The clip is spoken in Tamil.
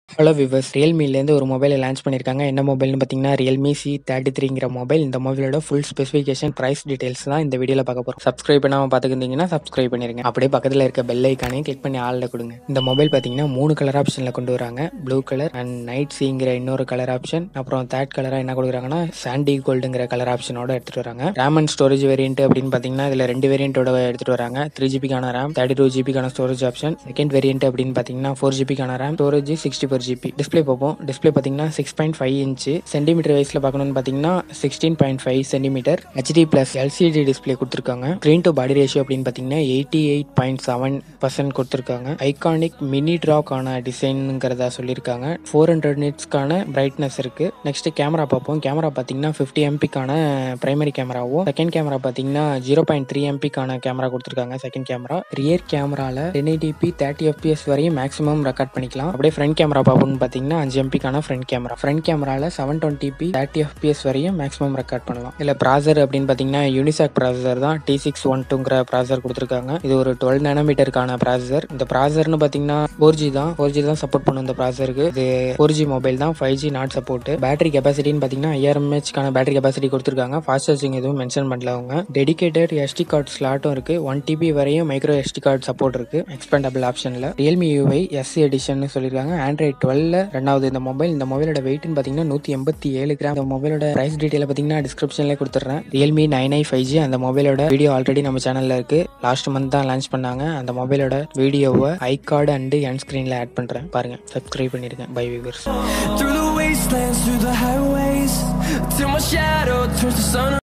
ஹலோ விவர்ஸ் ரியல்மிலேருந்து ஒரு மொபைலை லான்ச் பண்ணியிருக்காங்க என்ன மொபைல்னு பார்த்தீங்கன்னா ரியல்மி சி தேர்ட்டி த்ரீங்கிற மொபைல் இந்த மொபைலோட ஃபுல் ஸ்பெசிஃபிகேஷன் ப்ரைஸ் டீடைல்ஸ் தான் இந்த வீடியோவில் பார்க்க போகிறோம் சப்ஸ்கிரைப் பண்ணாமல் பார்த்துக்கிட்டீங்கன்னா சப்ஸ்கிரைப் பண்ணிருங்க அப்படியே பக்கத்தில் இருக்க பெல் ஐக்கானே கிளிக் பண்ணி ஆளில் கொடுங்க இந்த மொபைல் பார்த்தீங்கன்னா மூணு கலர் ஆப்ஷனில் கொண்டு வராங்க ப்ளூ கலர் அண்ட் நைட் சீங்கிற இன்னொரு கலர் ஆப்ஷன் அப்புறம் தேர்ட் கலராக என்ன கொடுக்குறாங்கன்னா சாண்டி கோல்டுங்கிற கலர் ஆப்ஷனோட எடுத்துகிட்டு வராங்க ரேம் அண்ட் ஸ்டோரேஜ் வேரியன்ட் அப்படின்னு பார்த்தீங்கன்னா இதில் ரெண்டு வேரியன்ட்டோட எடுத்துகிட்டு வராங்க த்ரீ ஜிபிக்கான ரேம் தேர்ட்டி டூ ஜிபிக்கான ஸ்டோரேஜ் ஆப்ஷன் செகண்ட் வேரியன்ட் அப்படின்னு பார்த்தீங்கன்னா ஃபோர் ஜிபிக்கான RAM storage sixty four GB display பார்ப்போம் டிஸ்பிளே பார்த்தீங்கன்னா six point five inch centimetre வைஸில் பார்க்கணும்னு பார்த்தீங்கன்னா sixteen point five centimetre HD plus LCD display கொடுத்துருக்காங்க ஸ்க்ரீன் டு பாடி ரேஷியோ அப்படின்னு பார்த்தீங்கன்னா eighty eight point seven percent கொடுத்துருக்காங்க ஐகானிக் மினி ட்ராக்கான டிசைனுங்கிறதா சொல்லியிருக்காங்க ஃபோர் ஹண்ட்ரட் நிட்ஸ்க்கான பிரைட்னஸ் இருக்கு நெக்ஸ்ட் கேமரா பார்ப்போம் கேமரா பார்த்தீங்கன்னா ஃபிஃப்டி எம்பிக்கான பிரைமரி கேமராவும் செகண்ட் கேமரா பார்த்தீங்கன்னா ஜீரோ பாயிண்ட் த்ரீ எம்பிக்கான கேமரா கொடுத்துருக்காங்க செகண்ட் கேமரா ரியர் கேமரால டென் எயிட்டிபி தேர்ட்டி எஃபிஎஸ் வரையும் மேக்ஸிமம் ரெக்கார்ட் பண்ணிக்கலாம் அப்படியே ஃப்ரண்ட் கேமரா பார்ப்போம்னு பார்த்தீங்கன்னா அஞ்சு எம்பிக்கான ஃப்ரண்ட் கேமரா ஃப்ரண்ட் கேமரால seven twenty P thirty FPS வரையும் மேக்ஸிமம் ரெக்கார்ட் பண்ணலாம் இல்லை ப்ராசர் அப்படின்னு பார்த்தீங்கன்னா யூனிசாக் ப்ராசர் தான் டி சிக்ஸ் ஒன் டூங்கிற ப்ராசர் கொடுத்துருக்காங்க இது ஒரு டுவெல் நேனோமீட்டருக்கான ப்ராசர் இந்த ப்ராசர்னு பார்த்தீங்கன்னா ஃபோர் ஜி தான் ஃபோர் ஜி தான் சப்போர்ட் பண்ணும் இந்த ப்ராசருக்கு இது ஃபோர் ஜி மொபைல் தான் five G not support battery கெப்பாசிட்டின்னு பார்த்தீங்கன்னா ஐயாயிரம் எம்ஹெச்க்கான பேட்டரி கெப்பாசிட்டி கொடுத்துருக்காங்க ஃபாஸ்ட் சார்ஜிங் எதுவும் மென்ஷன் பண்ணல அவங்க டெடிகேட்டட் எஸ்டி கார்டு ஸ்லாட்டும் இருக்கு ஒன் டிபி வரையும் மைக்ரோ எஸ்டி கார்டு சப்போர்ட் இருக்கு எக்ஸ்பெண்டபிள் ஆப்ஷனில் ரியல்மி யூஐ எஸ்சி எடிஷன் சொல்லியிருக்காங்க ஆண்ட்ராய்ட் டுவெல்ல ரெண்டாவது இந்த மொபைல் இந்த மொபைலோட வெயிட்னு பார்த்தீங்கன்னா நூற்றி எண்பத்தி ஏழு கிராம் இந்த மொபைலோட பிரைஸ் டீட்டெயில் பார்த்தீங்கன்னா டிஸ்கிரிப்ஷன்லேயே கொடுத்துட்றேன் Realme nine I five G அந்த மொபைலோட வீடியோ ஆல்ரெடி நம்ம சேனலில் இருக்கு லாஸ்ட் மந்த் தான் லான்ச் பண்ணாங்க அந்த மொபைலோட வீடியோவை ஐ கார்டு அண்டு என் ஸ்க்ரீனில் ஆட் பண்ணுறேன் பாருங்க சப்ஸ்கிரைப் பண்ணிருக்கேன் bye viewers Through the wastelands, through the highways Till my shadow turns to sun